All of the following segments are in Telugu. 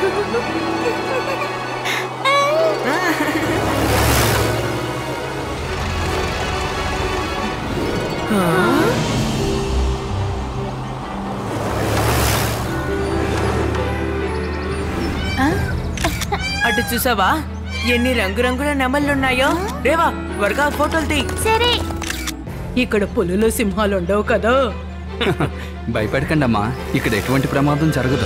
అటు చూసావా ఎన్ని రంగురంగుల నెమళ్ళున్నాయో రేవా త్వరగా ఫోటోలు తీ సరే ఇక్కడ పులులు సింహాలు ఉండవు కదా భయపడకండి అమ్మా ఇక్కడ ఎటువంటి ప్రమాదం జరగదు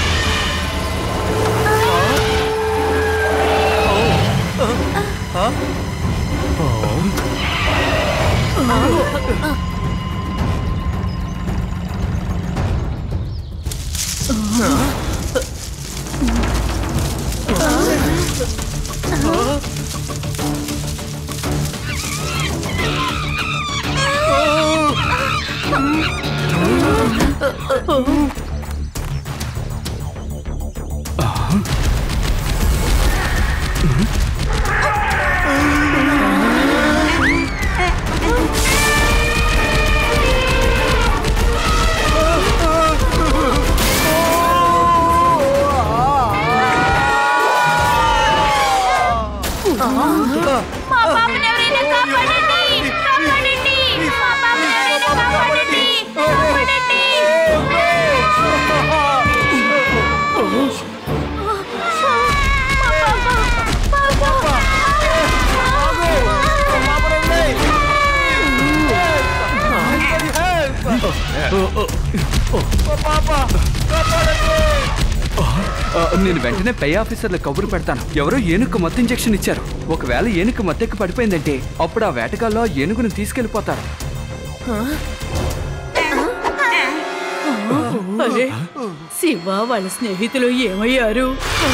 మా పాపని ఎవరైనా కాపాడండి కాపాడండి మా పాపని ఎవరైనా కాపాడండి కాపాడండి మా పాప పాప ఆ, నేను వెంటనే పై ఆఫీసర్ల కబురు పెడతాను ఎవరో ఏనుగు మత్తు ఇంజెక్షన్ ఇచ్చారు ఒకవేళ ఏనుగు మత్తెక్కి పడిపోయిందంటే అప్పుడు ఆ వేటగాల్లో ఆ ఏనుగుని తీసుకెళ్లిపోతారు అరే శివ వాళ్ళ స్నేహితులు ఏమయ్యారు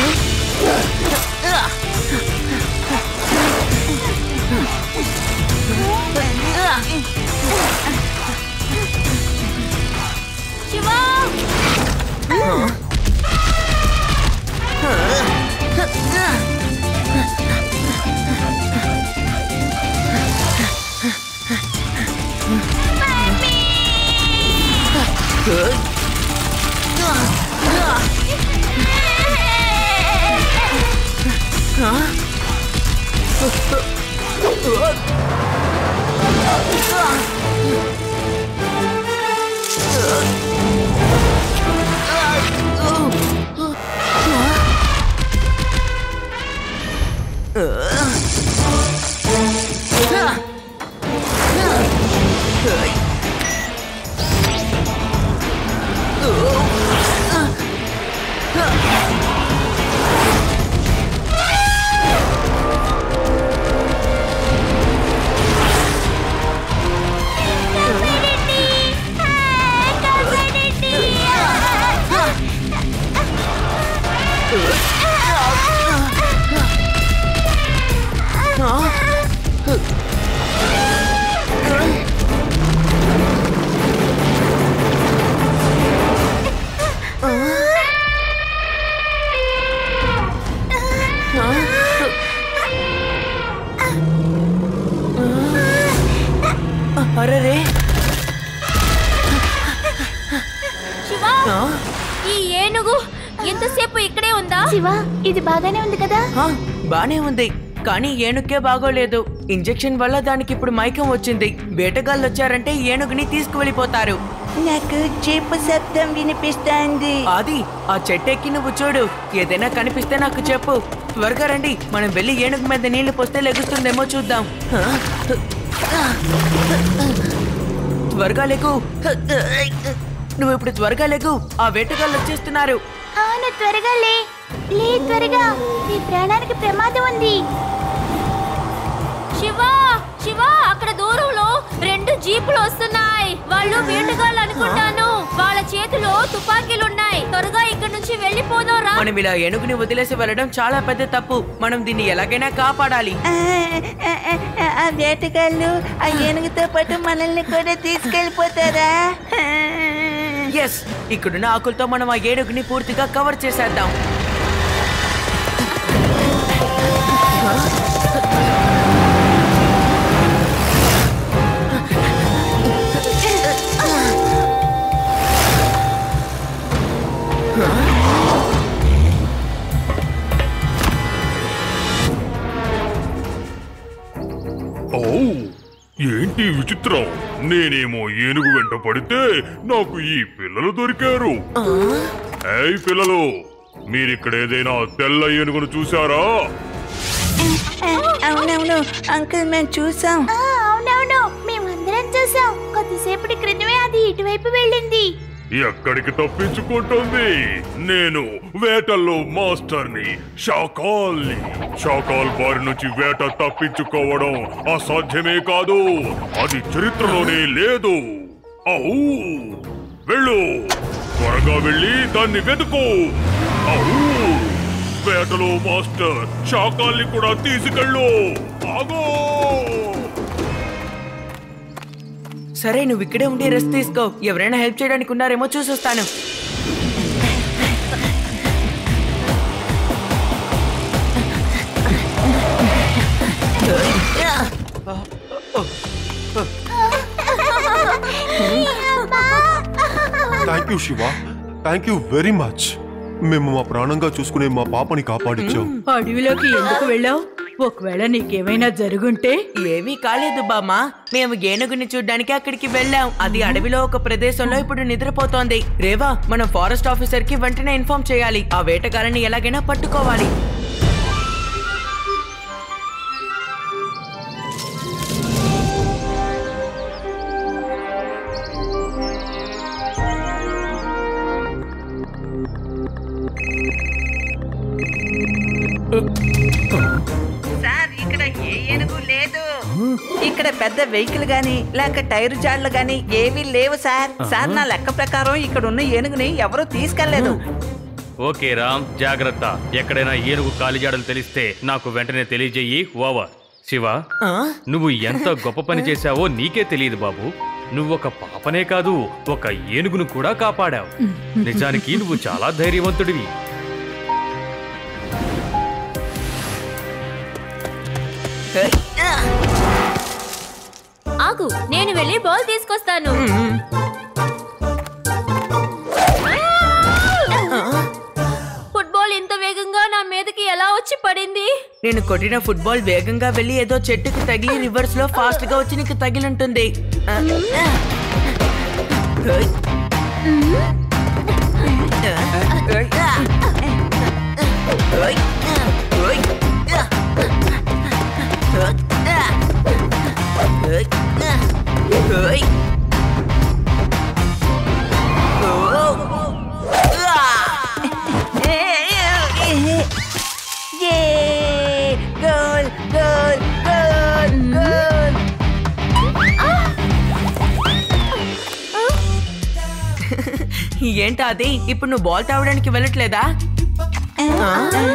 శివా కాపాడండి కాపాడండి అరే శివా ఈ ఏనుగు ఎంతసేపు ఇక్కడే ఉందా శివ ఇది బాగానే ఉంది కదా బానే ఉంది కానీ ఏనుకే బాగోలేదు ఇంజెక్షన్ వల్ల దానికి ఇప్పుడు మైకం వచ్చింది వేటగాళ్ళు వచ్చారంటే ఏనుగుని తీసుకువెళ్ళిపోతారు నాకు జీపు శబ్దం వినిపిస్తోంది ఆది ఆ చెట్టెక్కి నువ్వు చూడు ఏదైనా కనిపిస్తే నాకు చెప్పు త్వరగా రండి మనం వెళ్ళి ఏనుగు మీద నీళ్లు పోస్తే లెగుస్తుందేమో చూద్దాం హ? త్వరగా లేకు నువ్వు ఇప్పుడు త్వరగా లేకు ఆ వేటగాళ్ళు వచ్చేస్తున్నారు అవును త్వరగా లే లే త్వరగా నీ ప్రాణానికి ప్రమాదం ఉంది శివా శివా అక్కడ దూరంలో రెండు జీపులు వస్తున్నాయి వాళ్ళు వేటగాళ్ళు అనుకుంటాను వాళ్ళ చేతిలో తుపాకీలు ఉన్నాయి త్వరగా ఇక్కడ నుంచి వెళ్ళిపోదాం రా మనం ఇలా ఏనుగుని వదిలేసి వెళ్ళడం చాలా పెద్ద తప్పు మనం దీన్ని ఎలాగైనా కాపాడాలి ఆ, ఆ, ఆ, ఆ వేటగాళ్ళు ఆ ఏనుగుతో పాటు మనల్ని కూడా తీసుకెళ్ళిపోతారా ఎస్ ఇక్కడున్న ఆకులతో మనం ఆ ఏనుగుని పూర్తిగా కవర్ చేసేద్దాం ఏమిటి విచిత్రం నేనేమో ఏనుగు వెంట పడితే నాకు ఈ పిల్లలు దొరికారు ఏయ్ పిల్లలు మీరిక్కడ ఏదైనా తెల్ల ఏనుగును చూసారా అవునవును అంకుల్ మేము చూసాం ఆ, అవునవును మేమందరం చూసాం కొద్దిసేపటి క్రితమే అది ఇటువైపు వెళ్ళింది ఎక్కడికి తప్పించుకుంటుంది నేను వేటల్లో మాస్టర్ని షాకాల్ని షాకాల్ బారి నుంచి వేట తప్పించుకోవడం అసాధ్యమే కాదు అది చరిత్రలోనే లేదు ఔ వెళ్ళు త్వరగా వెళ్ళి దాన్ని వెతుకు ఔ వేటలో మాస్టర్ షాకాల్ని కూడా తీసుకెళ్ళు ఆగో సరే నువ్వు ఇక్కడే ఉండి రెస్ట్ తీసుకో ఎవరైనా హెల్ప్ చేయడానికి ఉన్నారేమో చూసొస్తాను thank you Shiva thank you very much మేము మా ప్రాణంగా చూసుకునే మా పాపని కాపాడించాం అడవిలోకి ఎందుకు వెళ్ళావు ఒకవేళ నీకేమైనా జరుగుంటే ఏమీ కాలేదు బామ్మ మేము ఏనుగుని చూడ్డానికి అక్కడికి వెళ్ళాం అది అడవిలో ఒక ప్రదేశంలో ఇప్పుడు నిద్రపోతోంది రేవా మనం ఫారెస్ట్ ఆఫీసర్ కి వెంటనే ఇన్ఫార్మ్ చేయాలి ఆ వేటగాళ్ళని ఎలాగైనా పట్టుకోవాలి సార్ ఇక్కడ ఏ ఏనుగు లేదు ఇక్కడ పెద్ద వెహికల్ గాని లేక టైర్ జాడ్లు గాని ఏవీ లేవు సార్ సార్ నా లెక్క ప్రకారం ఇక్కడ ఉన్న ఏనుగుని ఎవరూ తీసుకెళ్లేదు ఓకే రామ్ జాగ్రత్త ఎక్కడైనా ఏనుగు కాలిజాడలు తెలిస్తే నాకు వెంటనే తెలియజేయి ఓవర్ శివ ఆ? నువ్వు ఎంత గొప్ప పని చేశావో నీకే తెలియదు బాబు నువ్వు ఒక పాపనే కాదు ఒక ఏనుగును కూడా కాపాడావు నిజానికి నువ్వు చాలా ధైర్యవంతుడివి ఆగు నేను వెళ్ళి బాల్ తీసుకొస్తాను ఫుట్బాల్ ఇంత వేగంగా నా మీదకి ఎలా వచ్చి పడింది నేను కొట్టిన ఫుట్బాల్ వేగంగా వెళ్ళి ఏదో చెట్టుకి తగిలి రివర్స్ లో ఫాస్ట్ గా వచ్చి నీకు తగిలింటుంది ఆ, ఆ. ఓయ్. ఓయ్. ఓయ్. ఓయ్. ఏ గోల్ గోల్ గోల్ గోల్ ఏంటా అది ఇప్పుడు నువ్వు బాల్ తావడానికి వెళ్ళట్లేదా ఆ?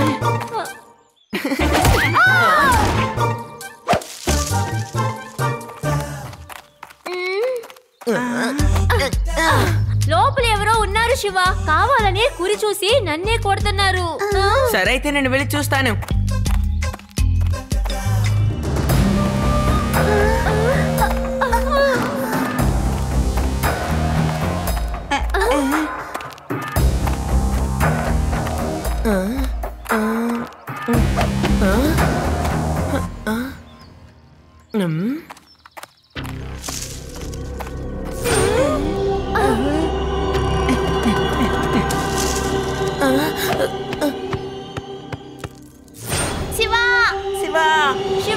లోపల ఎవరో ఉన్నారు శివ కావాలనే కురి చూసి నన్నే కొడుతున్నారు సరే అయితే నేను వెళ్ళి చూస్తాను ఉమ్. శివా శివా శివ